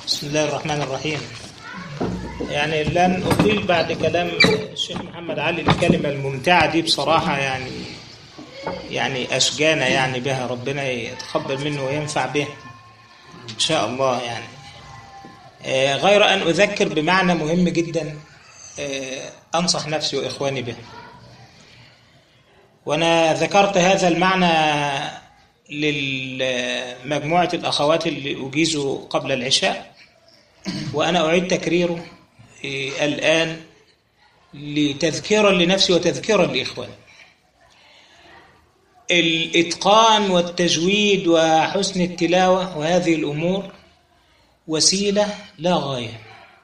بسم الله الرحمن الرحيم يعني لن أطيل بعد كلام الشيخ محمد علي الكلمة الممتعة دي بصراحة يعني يعني أشجانا يعني بها ربنا يتقبل منه وينفع به إن شاء الله يعني آه، غير أن أذكر بمعنى مهم جدا آه، أنصح نفسي وإخواني به وأنا ذكرت هذا المعنى لمجموعة الأخوات اللي أجيزوا قبل العشاء وأنا أعيد تكريره آه، الآن لتذكيرا لنفسي وتذكيرا لإخواني الإتقان والتجويد وحسن التلاوة وهذه الأمور وسيلة لا غاية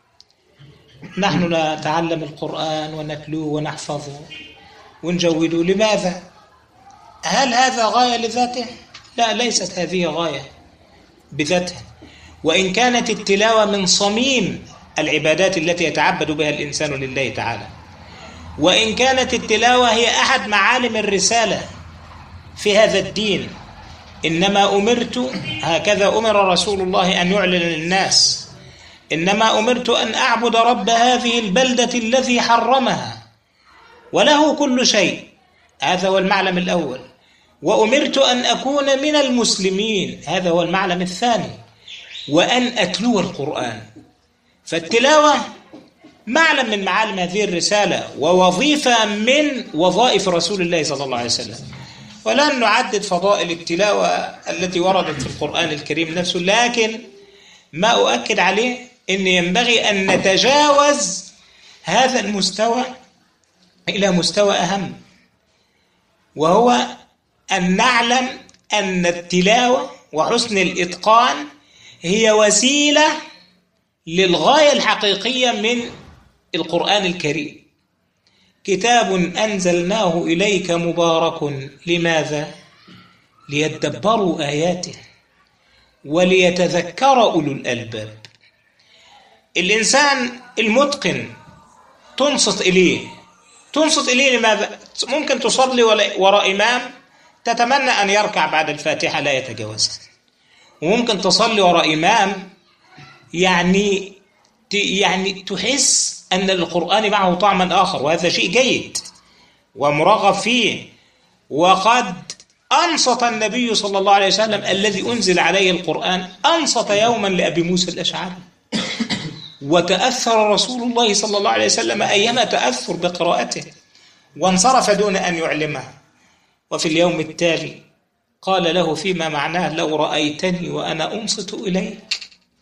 نحن نتعلم القرآن ونتلوه ونحفظه ونجوده لماذا؟ هل هذا غاية لذاته؟ لا ليست هذه غاية بذاتها وإن كانت التلاوة من صميم العبادات التي يتعبد بها الإنسان لله تعالى وإن كانت التلاوة هي أحد معالم الرسالة في هذا الدين إنما أمرت هكذا أمر رسول الله أن يعلن للناس إنما أمرت أن أعبد رب هذه البلدة الذي حرمها وله كل شيء هذا هو المعلم الأول وأمرت أن أكون من المسلمين هذا هو المعلم الثاني وأن أتلو القرآن فالتلاوة معلم من معالم هذه الرسالة ووظيفة من وظائف رسول الله صلى الله عليه وسلم ولن نعدد فضائل التلاوة التي وردت في القرآن الكريم نفسه لكن ما أؤكد عليه أن ينبغي أن نتجاوز هذا المستوى إلى مستوى أهم وهو أن نعلم أن التلاوة وحسن الإتقان هي وسيلة للغاية الحقيقية من القرآن الكريم كتاب أنزلناه إليك مبارك لماذا؟ ليدبروا آياته وليتذكر أولو الألباب الإنسان المتقن تنصت إليه تنصت إليه لماذا؟ ممكن تصلي وراء إمام تتمنى أن يركع بعد الفاتحة لا يتجاوزها وممكن تصلي وراء إمام يعني يعني تحس أن القرآن معه طعما آخر وهذا شيء جيد ومرغب فيه وقد أنصت النبي صلى الله عليه وسلم الذي أنزل عليه القرآن أنصت يوما لأبي موسى الأشعري وتأثر رسول الله صلى الله عليه وسلم أيما تأثر بقراءته وانصرف دون أن يعلمه وفي اليوم التالي قال له فيما معناه لو رأيتني وأنا أنصت إليك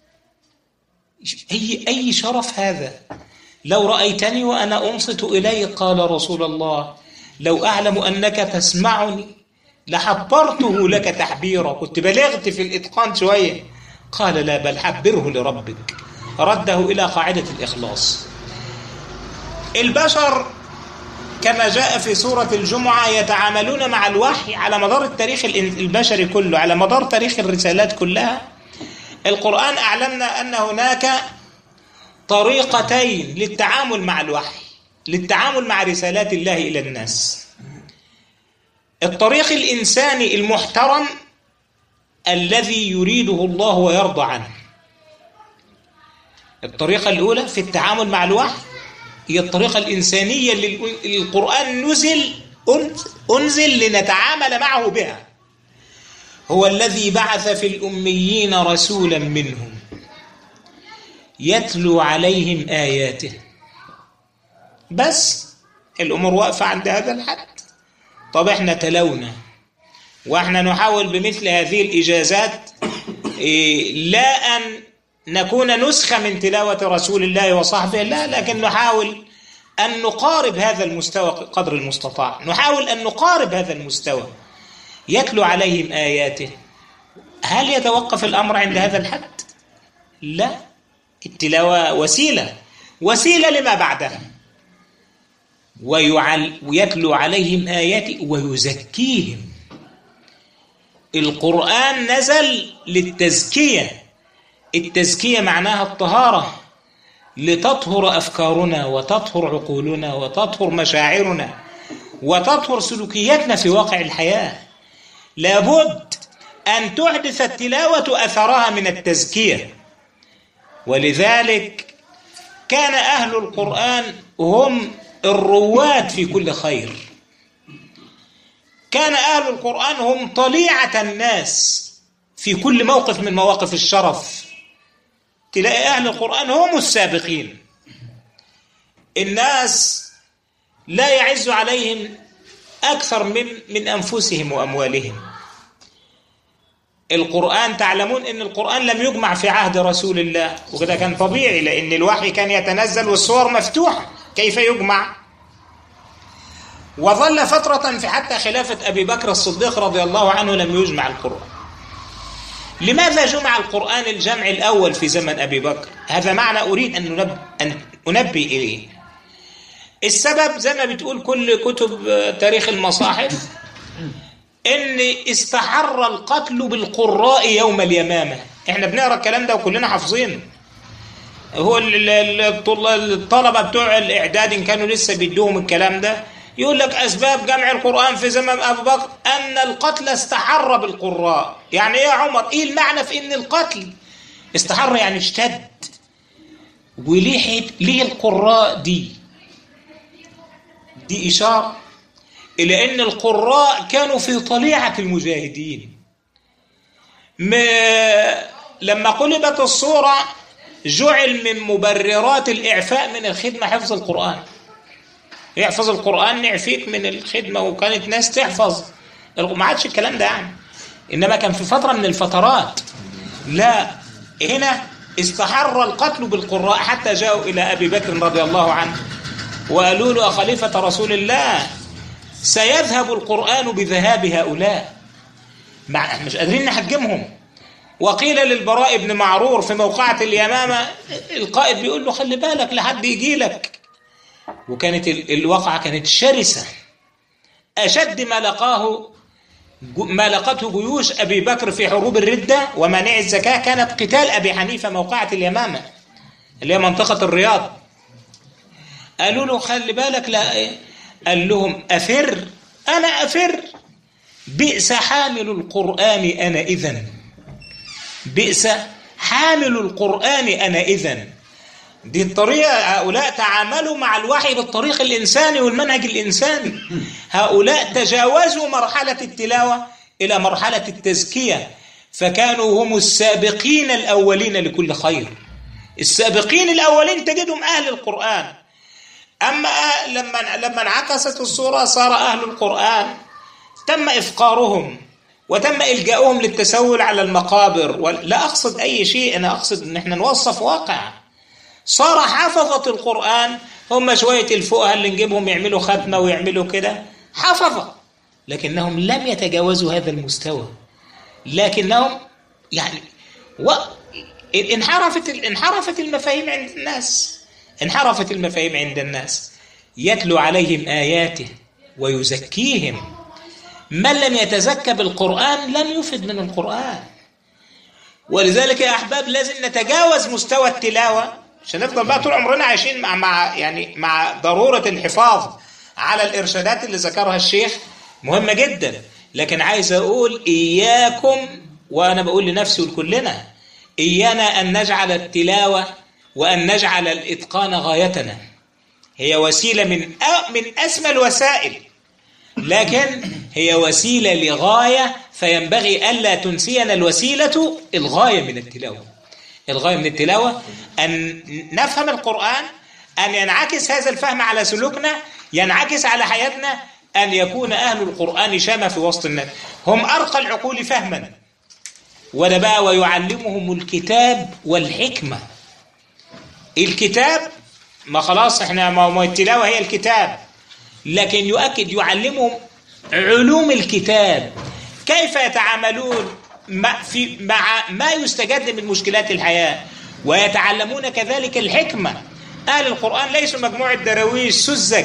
أي, أي شرف هذا لو رأيتني وأنا أنصت إليك قال رسول الله لو أعلم أنك تسمعني لحبرته لك تحبيرا كنت بلغت في الإتقان شوية قال لا بل حبره لربك رده إلى قاعدة الإخلاص البشر كما جاء في سورة الجمعة يتعاملون مع الوحي على مدار التاريخ البشري كله على مدار تاريخ الرسالات كلها القرآن أعلمنا أن هناك طريقتين للتعامل مع الوحي للتعامل مع رسالات الله إلى الناس الطريق الإنساني المحترم الذي يريده الله ويرضى عنه الطريقة الأولى في التعامل مع الوحي هي الطريقة الإنسانية اللي القرآن نزل أنزل لنتعامل معه بها هو الذي بعث في الأميين رسولا منهم يتلو عليهم آياته بس الأمور واقفة عند هذا الحد طب احنا تلونا واحنا نحاول بمثل هذه الإجازات لا أن نكون نسخة من تلاوة رسول الله وصحبه لا لكن نحاول أن نقارب هذا المستوى قدر المستطاع نحاول أن نقارب هذا المستوى يتلو عليهم آياته هل يتوقف الأمر عند هذا الحد؟ لا التلاوة وسيلة وسيلة لما بعدها ويعل ويتلو عليهم آياته ويزكيهم القرآن نزل للتزكية التزكية معناها الطهارة لتطهر أفكارنا وتطهر عقولنا وتطهر مشاعرنا وتطهر سلوكياتنا في واقع الحياة لابد أن تحدث التلاوة أثرها من التزكية ولذلك كان أهل القرآن هم الرواد في كل خير كان أهل القرآن هم طليعة الناس في كل موقف من مواقف الشرف تلاقي أهل القرآن هم السابقين الناس لا يعز عليهم أكثر من من أنفسهم وأموالهم القرآن تعلمون أن القرآن لم يجمع في عهد رسول الله وكده كان طبيعي لأن الوحي كان يتنزل والصور مفتوحة كيف يجمع وظل فترة في حتى خلافة أبي بكر الصديق رضي الله عنه لم يجمع القرآن لماذا جمع القرآن الجمع الأول في زمن أبي بكر هذا معنى أريد أن, ننب... أن أنبي إليه السبب زي ما بتقول كل كتب تاريخ المصاحف ان استحر القتل بالقراء يوم اليمامة احنا بنقرا الكلام ده وكلنا حافظينه هو الطلبة بتوع الإعداد إن كانوا لسه بيدوهم الكلام ده يقول لك أسباب جمع القرآن في زمن أبو بكر أن القتل استحر بالقراء يعني إيه يا عمر إيه المعنى في إن القتل استحر يعني اشتد وليه ليه القراء دي دي إشارة إلى أن القراء كانوا في طليعة المجاهدين ما لما قلبت الصورة جعل من مبررات الإعفاء من الخدمة حفظ القرآن يحفظ القرآن نعفيك من الخدمة وكانت ناس تحفظ ما عادش الكلام ده يعني إنما كان في فترة من الفترات لا هنا استحر القتل بالقراء حتى جاءوا إلى أبي بكر رضي الله عنه وقالوا له خليفة رسول الله سيذهب القرآن بذهاب هؤلاء مع مش قادرين نحجمهم وقيل للبراء بن معرور في موقعة اليمامة القائد بيقول له خلي بالك لحد يجي لك وكانت الواقعة كانت شرسة أشد ما لقاه ما لقته جيوش أبي بكر في حروب الردة ومانع الزكاة كانت قتال أبي حنيفة موقعة اليمامة اللي هي منطقة الرياض قالوا له خلي بالك لا إيه؟ قال لهم أفر أنا أفر بئس حامل القرآن أنا إذن بئس حامل القرآن أنا إذن دي الطريقة هؤلاء تعاملوا مع الوحي بالطريق الإنساني والمنهج الإنساني هؤلاء تجاوزوا مرحلة التلاوة إلى مرحلة التزكية فكانوا هم السابقين الأولين لكل خير السابقين الأولين تجدهم أهل القرآن أما لما لما انعكست الصورة صار أهل القرآن تم إفقارهم وتم إلجاؤهم للتسول على المقابر لا أقصد أي شيء أنا أقصد أن احنا نوصف واقع صار حفظة القرآن هم شوية الفقهاء اللي نجيبهم يعملوا ختمة ويعملوا كده حفظة لكنهم لم يتجاوزوا هذا المستوى لكنهم يعني و... انحرفت انحرفت المفاهيم عند الناس انحرفت المفاهيم عند الناس يتلو عليهم آياته ويزكيهم من لم يتزكى بالقرآن لم يفد من القرآن ولذلك يا أحباب لازم نتجاوز مستوى التلاوة عشان نفضل بقى طول عمرنا عايشين مع مع يعني مع ضرورة الحفاظ على الإرشادات اللي ذكرها الشيخ مهمة جدا لكن عايز أقول إياكم وأنا بقول لنفسي ولكلنا إيانا أن نجعل التلاوة وأن نجعل الإتقان غايتنا هي وسيلة من من أسمى الوسائل لكن هي وسيلة لغاية فينبغي ألا تنسينا الوسيلة الغاية من التلاوة الغاية من التلاوة أن نفهم القرآن أن ينعكس هذا الفهم على سلوكنا ينعكس على حياتنا أن يكون أهل القرآن شامة في وسط الناس هم أرقى العقول فهما وده بقى ويعلمهم الكتاب والحكمة الكتاب ما خلاص احنا ما التلاوة هي الكتاب لكن يؤكد يعلمهم علوم الكتاب كيف يتعاملون مع, في مع ما يستجد من مشكلات الحياة ويتعلمون كذلك الحكمة أهل القرآن ليسوا مجموعة دراويش سذج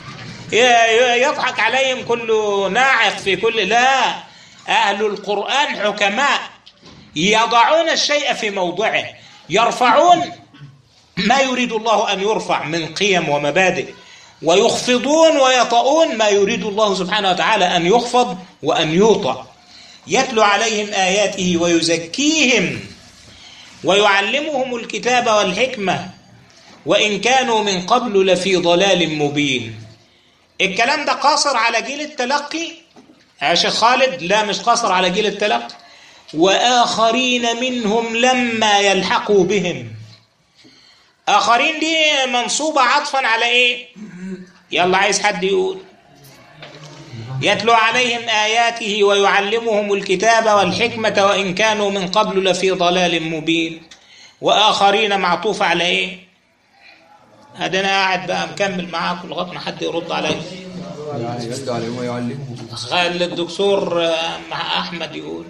يضحك عليهم كل ناعق في كل لا أهل القرآن حكماء يضعون الشيء في موضعه يرفعون ما يريد الله أن يرفع من قيم ومبادئ ويخفضون ويطؤون ما يريد الله سبحانه وتعالى أن يخفض وأن يوطأ يتلو عليهم آياته ويزكيهم ويعلمهم الكتاب والحكمة وإن كانوا من قبل لفي ضلال مبين الكلام ده قاصر على جيل التلقي يا شيخ خالد لا مش قاصر على جيل التلقي وآخرين منهم لما يلحقوا بهم آخرين دي منصوبة عطفا على إيه يلا عايز حد يقول يتلو عليهم آياته ويعلمهم الكتاب والحكمة وإن كانوا من قبل لفي ضلال مبين وآخرين معطوف على إيه هذا أنا قاعد بقى مكمل معاكم لغاية ما حد يرد عليا يتلو عليهم ويعلمهم خلي الدكتور آه، مع أحمد يقول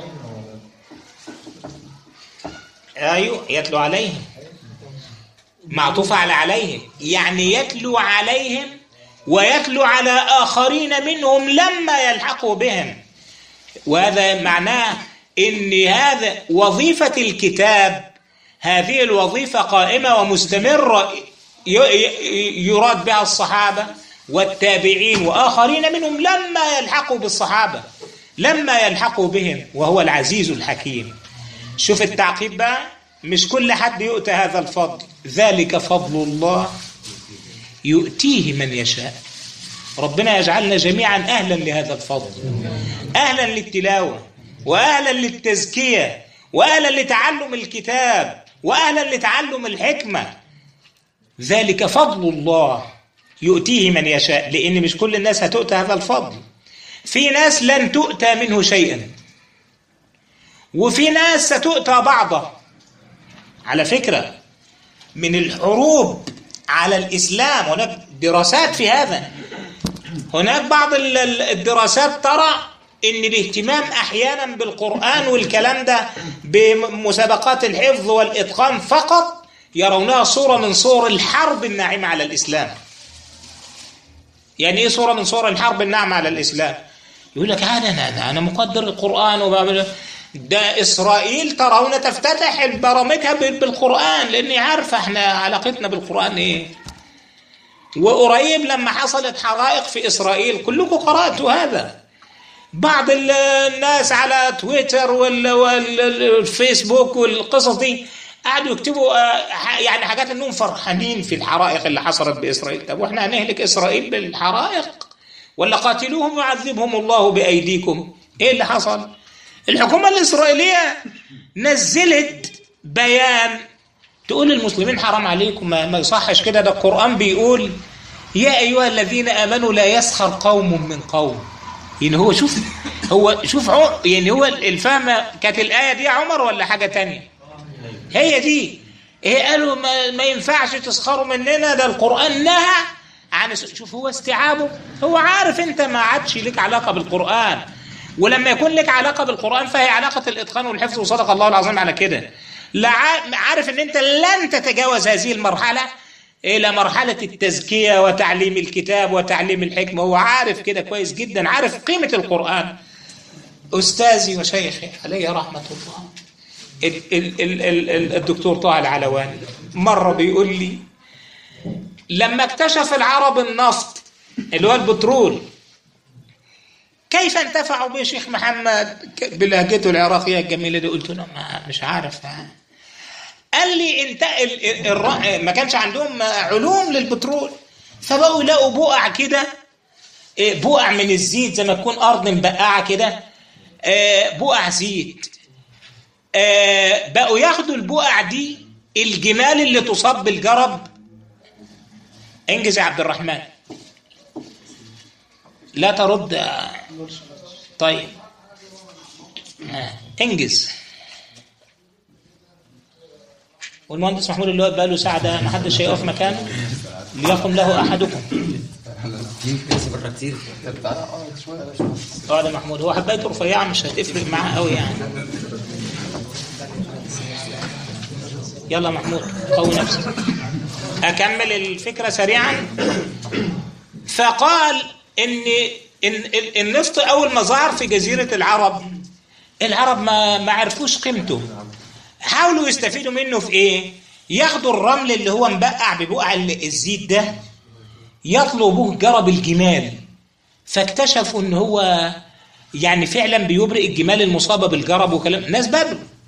أيوه يتلو عليهم معطوف على عليهم يعني يتلو عليهم ويتلو على آخرين منهم لما يلحقوا بهم وهذا معناه ان هذا وظيفة الكتاب هذه الوظيفة قائمة ومستمرة ي- ي- يراد بها الصحابة والتابعين وآخرين منهم لما يلحقوا بالصحابة لما يلحقوا بهم وهو العزيز الحكيم شوف التعقيب بقى مش كل حد يؤتى هذا الفضل ذلك فضل الله يؤتيه من يشاء ربنا يجعلنا جميعا أهلا لهذا الفضل أهلا للتلاوة وأهلا للتزكية وأهلا لتعلم الكتاب وأهلا لتعلم الحكمة ذلك فضل الله يؤتيه من يشاء لأن مش كل الناس هتؤتى هذا الفضل في ناس لن تؤتى منه شيئا وفي ناس ستؤتى بعضه على فكرة من الحروب على الإسلام هناك دراسات في هذا هناك بعض ال- ال- الدراسات ترى ان الاهتمام احيانا بالقرآن والكلام ده بمسابقات الحفظ والاتقان فقط يرونها صورة من صور الحرب الناعمة على الاسلام يعني ايه صورة من صور الحرب الناعمة على الاسلام يقول لك انا انا انا مقدر القرآن وبعمل ده اسرائيل ترون تفتتح برامجها بال- بالقرآن لاني عارفه احنا علاقتنا بالقرآن ايه وقريب لما حصلت حرائق في إسرائيل كلكم قرأتوا هذا بعض ال- الناس على تويتر وال- وال- والفيسبوك والقصص دي قعدوا يكتبوا آه، ح- يعني حاجات انهم فرحانين في الحرائق اللي حصلت باسرائيل طب واحنا هنهلك اسرائيل بالحرائق ولا قاتلوهم ويعذبهم الله بايديكم ايه اللي حصل الحكومه الاسرائيليه نزلت بيان تقول للمسلمين حرام عليكم ما ما يصحش كده ده القرآن بيقول يا أيها الذين آمنوا لا يسخر قوم من قوم يعني هو شوف هو شوف عو- يعني هو الفهمة كانت الآية دي يا عمر ولا حاجة تانية هي دي ايه قالوا ما, ما ينفعش تسخروا مننا ده القرآن نهى عن شوف هو استيعابه هو عارف انت ما عادش لك علاقة بالقرآن ولما يكون لك علاقة بالقرآن فهي علاقة الإتقان والحفظ وصدق الله العظيم على كده لا ع- عارف ان انت لن تتجاوز هذه المرحلة الى مرحلة التزكية وتعليم الكتاب وتعليم الحكمة هو عارف كده كويس جدا عارف قيمة القرآن أستاذي وشيخي عليه رحمة الله ال- ال- ال- ال- ال- الدكتور طه العلواني مرة بيقول لي لما اكتشف العرب النفط اللي هو البترول كيف انتفعوا به شيخ محمد ك- بلهجته العراقية الجميلة دي قلت له ما مش عارف ها. قال لي انت ال- ال- الر- ما كانش عندهم علوم للبترول فبقوا يلاقوا بقع كده إيه، بقع من الزيت زي ما تكون ارض مبقعه كده آه، بقع زيت آه، بقوا ياخدوا البقع دي الجمال اللي تصاب بالجرب انجز يا عبد الرحمن لا ترد طيب آه، انجز والمهندس محمود اللي واقف بقاله ساعة ده ما حدش هيقف مكانه ليقم له أحدكم لسه بره كتير اقعد يا محمود هو حبايته رفيعة مش هتفرق معاه قوي يعني يلا يا محمود قوي نفسك أكمل الفكرة سريعا فقال إن إن ال- النفط أول ما ظهر في جزيرة العرب العرب ما ما عرفوش قيمته حاولوا يستفيدوا منه في إيه؟ ياخدوا الرمل اللي هو مبقع ببقع ال- الزيت ده يطلبوه جرب الجمال فاكتشفوا ان هو يعني فعلا بيبرئ الجمال المصابه بالجرب وكلام ناس بدو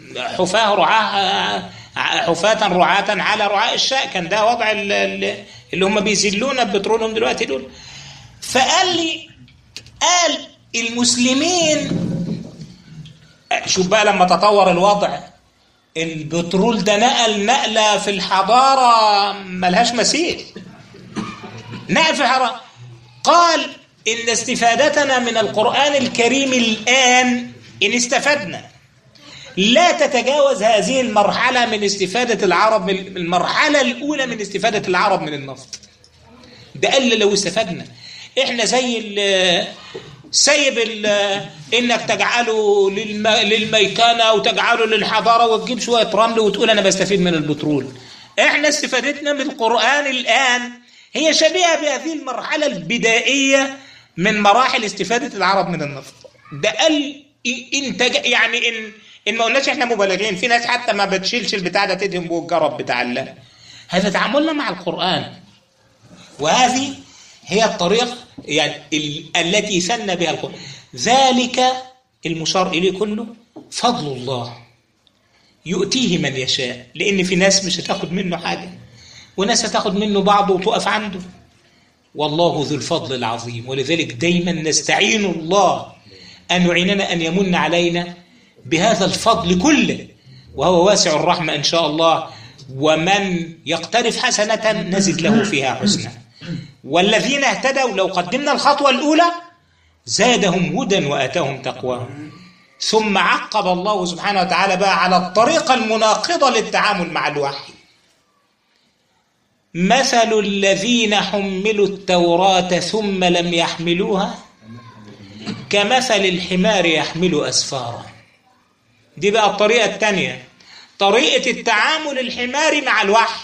حفاه رعاه حفاة رعاة على رعاء الشاء كان ده وضع ال- ال- اللي هم بيذلونا ببترولهم دلوقتي دول فقال لي قال المسلمين شوف بقى لما تطور الوضع البترول ده نقل نقلة في الحضارة ملهاش مثيل نقل في الحضارة قال إن استفادتنا من القرآن الكريم الآن إن استفدنا لا تتجاوز هذه المرحلة من استفادة العرب من المرحلة الأولى من استفادة العرب من النفط ده قال لو استفدنا احنا زي ال- سيب ال- انك تجعله للم- للميكنه وتجعله للحضاره وتجيب شويه رمل وتقول انا بستفيد من البترول احنا استفادتنا من القران الان هي شبيهه بهذه المرحله البدائيه من مراحل استفاده العرب من النفط ده قال إ- ان تج- يعني ان ان ما قلناش احنا مبالغين في ناس حتى ما بتشيلش البتاع ده تدهم بيه الجرب بتاع الله هذا تعاملنا مع القران وهذه هي الطريقة يعني ال- التي ثنى بها القرآن ذلك المشار إليه كله فضل الله يؤتيه من يشاء لأن في ناس مش هتاخد منه حاجة وناس هتاخد منه بعضه وتقف عنده والله ذو الفضل العظيم ولذلك دايما نستعين الله أن يعيننا أن يمن علينا بهذا الفضل كله وهو واسع الرحمة إن شاء الله ومن يقترف حسنة نزد له فيها حسنة والذين اهتدوا لو قدمنا الخطوة الأولى زادهم هدى وآتاهم تقواهم ثم عقب الله سبحانه وتعالى بقى على الطريقة المناقضة للتعامل مع الوحي مثل الذين حملوا التوراة ثم لم يحملوها كمثل الحمار يحمل أسفارا دي بقى الطريقة الثانية طريقة التعامل الحماري مع الوحي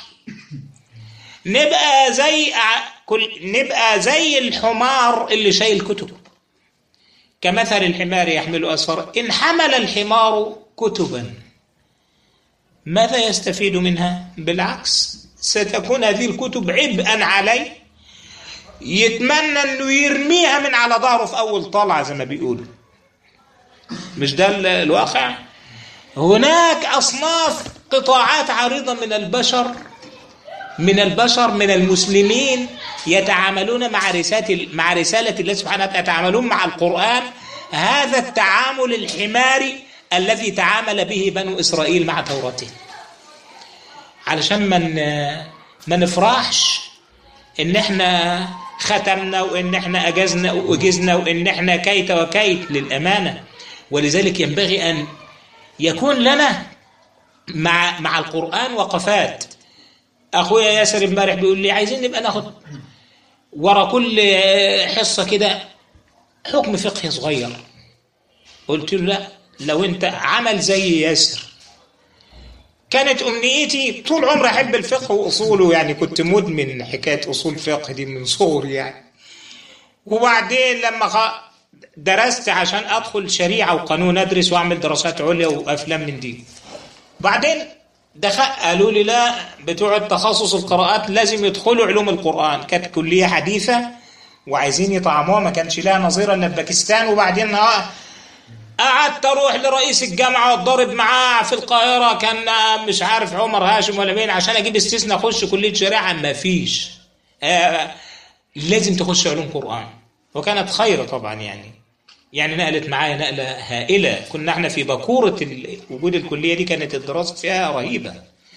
نبقى زي كل نبقى زي الحمار اللي شايل كتب كمثل الحمار يحمل أسفارا إن حمل الحمار كتبا ماذا يستفيد منها؟ بالعكس ستكون هذه الكتب عبئا عليه يتمنى انه يرميها من على ظهره في اول طلعه زي ما بيقولوا مش ده ال- الواقع هناك اصناف قطاعات عريضه من البشر من البشر من المسلمين يتعاملون مع رسالة مع رسالة الله سبحانه وتعالى يتعاملون مع القرآن هذا التعامل الحماري الذي تعامل به بنو إسرائيل مع توراته علشان ما من ما نفرحش ان احنا ختمنا وان احنا اجزنا واجزنا وان احنا كيت وكيت للامانه ولذلك ينبغي ان يكون لنا مع مع القران وقفات اخويا ياسر امبارح بيقول لي عايزين نبقى ناخد ورا كل حصه كده حكم فقهي صغير قلت له لا لو انت عمل زي ياسر كانت امنيتي طول عمري احب الفقه واصوله يعني كنت مدمن حكايه اصول فقه دي من صغري يعني وبعدين لما خ- درست عشان ادخل شريعه وقانون ادرس واعمل دراسات عليا وافلام من دي بعدين دخل قالوا لي لا بتوع التخصص القراءات لازم يدخلوا علوم القرآن كانت كلية حديثة وعايزين يطعموها ما كانش لها نظيرة إلا في باكستان وبعدين آه قعدت اروح لرئيس الجامعه واتضارب معاه في القاهره كان مش عارف عمر هاشم ولا مين عشان اجيب استثناء اخش كليه شريعه ما فيش آه لازم تخش علوم قران وكانت خير طبعا يعني يعني نقلت معايا نقله هائله كنا احنا في باكوره ال- وجود الكليه دي كانت الدراسه فيها رهيبه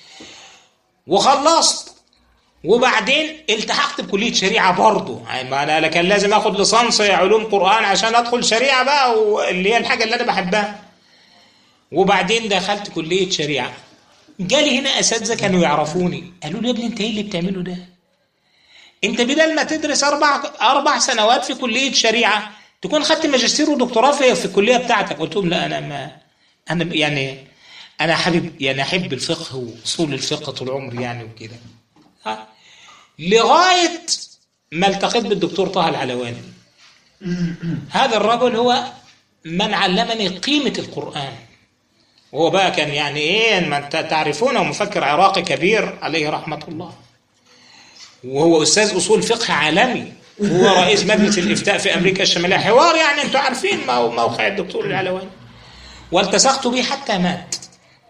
وخلصت وبعدين التحقت بكليه شريعه برضه يعني ما انا كان لازم اخد ليسانس علوم قران عشان ادخل شريعه بقى واللي هي الحاجه اللي انا بحبها وبعدين دخلت كليه شريعه جالي هنا اساتذه كانوا يعرفوني قالوا لي يا ابني انت ايه اللي بتعمله ده انت بدل ما تدرس اربع اربع سنوات في كليه شريعه تكون خدت ماجستير ودكتوراه في في الكليه بتاعتك قلت لهم لا انا ما انا يعني انا حابب يعني احب الفقه واصول الفقه طول عمري يعني وكده ها. لغايه ما التقيت بالدكتور طه العلواني هذا الرجل هو من علمني قيمه القران وهو بقى كان يعني ايه ما انت تعرفونه مفكر عراقي كبير عليه رحمه الله وهو استاذ اصول فقه عالمي هو رئيس مجلس الافتاء في امريكا الشماليه حوار يعني انتوا عارفين مو- موقع الدكتور العلواني والتصقت به حتى مات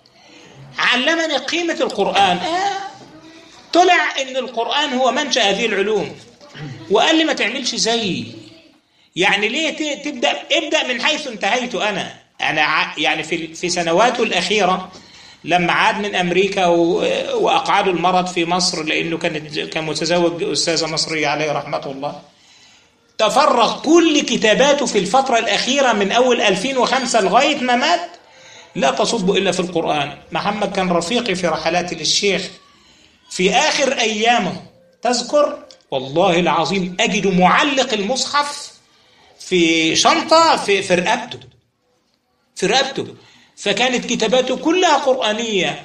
علمني قيمة القرآن آه. طلع ان القرآن هو منشأ هذه العلوم وقال لي ما تعملش زيي يعني ليه ت- تبدأ ابدأ من حيث انتهيت أنا أنا ع- يعني في في سنواته الأخيرة لما عاد من أمريكا و- وأقعدوا المرض في مصر لأنه كانت كان متزوج أستاذة مصرية عليه رحمة الله تفرغ كل كتاباته في الفترة الأخيرة من أول 2005 لغاية ما مات لا تصب إلا في القرآن محمد كان رفيقي في رحلاتي للشيخ في آخر أيامه تذكر والله العظيم أجد معلق المصحف في شنطة في, في رقبته في رقبته فكانت كتاباته كلها قرآنية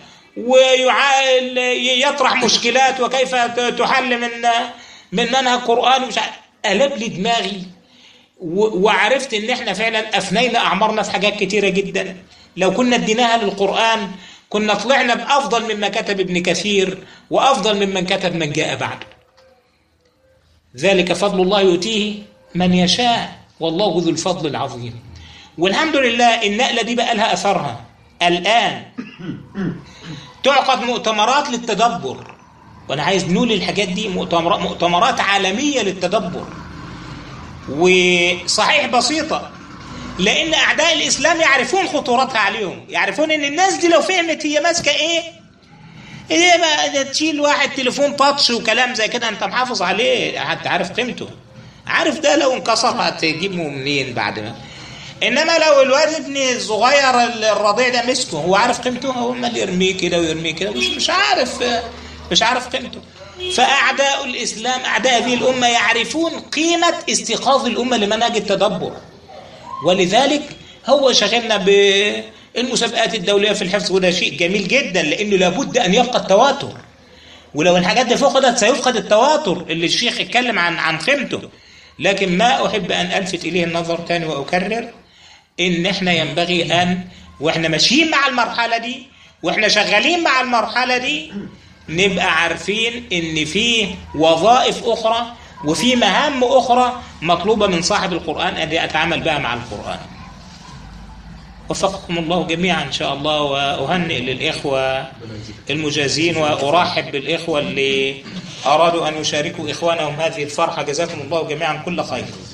ويطرح مشكلات وكيف تحل من من منهج قرآن مش عارف. قلب لي دماغي و- وعرفت ان احنا فعلا افنينا اعمارنا في حاجات كتيره جدا لو كنا اديناها للقران كنا طلعنا بافضل مما كتب ابن كثير وافضل ممن كتب من جاء بعده ذلك فضل الله يؤتيه من يشاء والله ذو الفضل العظيم والحمد لله النقله دي بقى لها اثرها الان تعقد مؤتمرات للتدبر وانا عايز نقول الحاجات دي مؤتمرات مؤتمرات عالميه للتدبر وصحيح بسيطة لأن أعداء الإسلام يعرفون خطورتها عليهم يعرفون أن الناس دي لو فهمت هي ماسكة إيه إيه بقى ده تشيل واحد تليفون تاتش وكلام زي كده أنت محافظ عليه حتى عارف قيمته عارف ده لو انكسر هتجيبه منين بعد ما انما لو الواد ابني الصغير الرضيع ده مسكه هو عارف قيمته هو امال يرميه كده ويرميه كده مش مش عارف مش عارف قيمته فاعداء الاسلام اعداء هذه الامه يعرفون قيمه استيقاظ الامه لمنهج التدبر ولذلك هو شغلنا بالمسابقات الدوليه في الحفظ وده شيء جميل جدا لانه لابد ان يبقى التواتر ولو الحاجات دي فقدت سيفقد التواتر اللي الشيخ اتكلم عن عن قيمته لكن ما احب ان الفت اليه النظر تاني واكرر ان احنا ينبغي ان واحنا ماشيين مع المرحله دي واحنا شغالين مع المرحله دي نبقى عارفين ان في وظائف اخرى وفي مهام اخرى مطلوبه من صاحب القران ان يتعامل بها مع القران وفقكم الله جميعا ان شاء الله واهنئ للاخوه المجازين وارحب بالاخوه اللي ارادوا ان يشاركوا اخوانهم هذه الفرحه جزاكم الله جميعا كل خير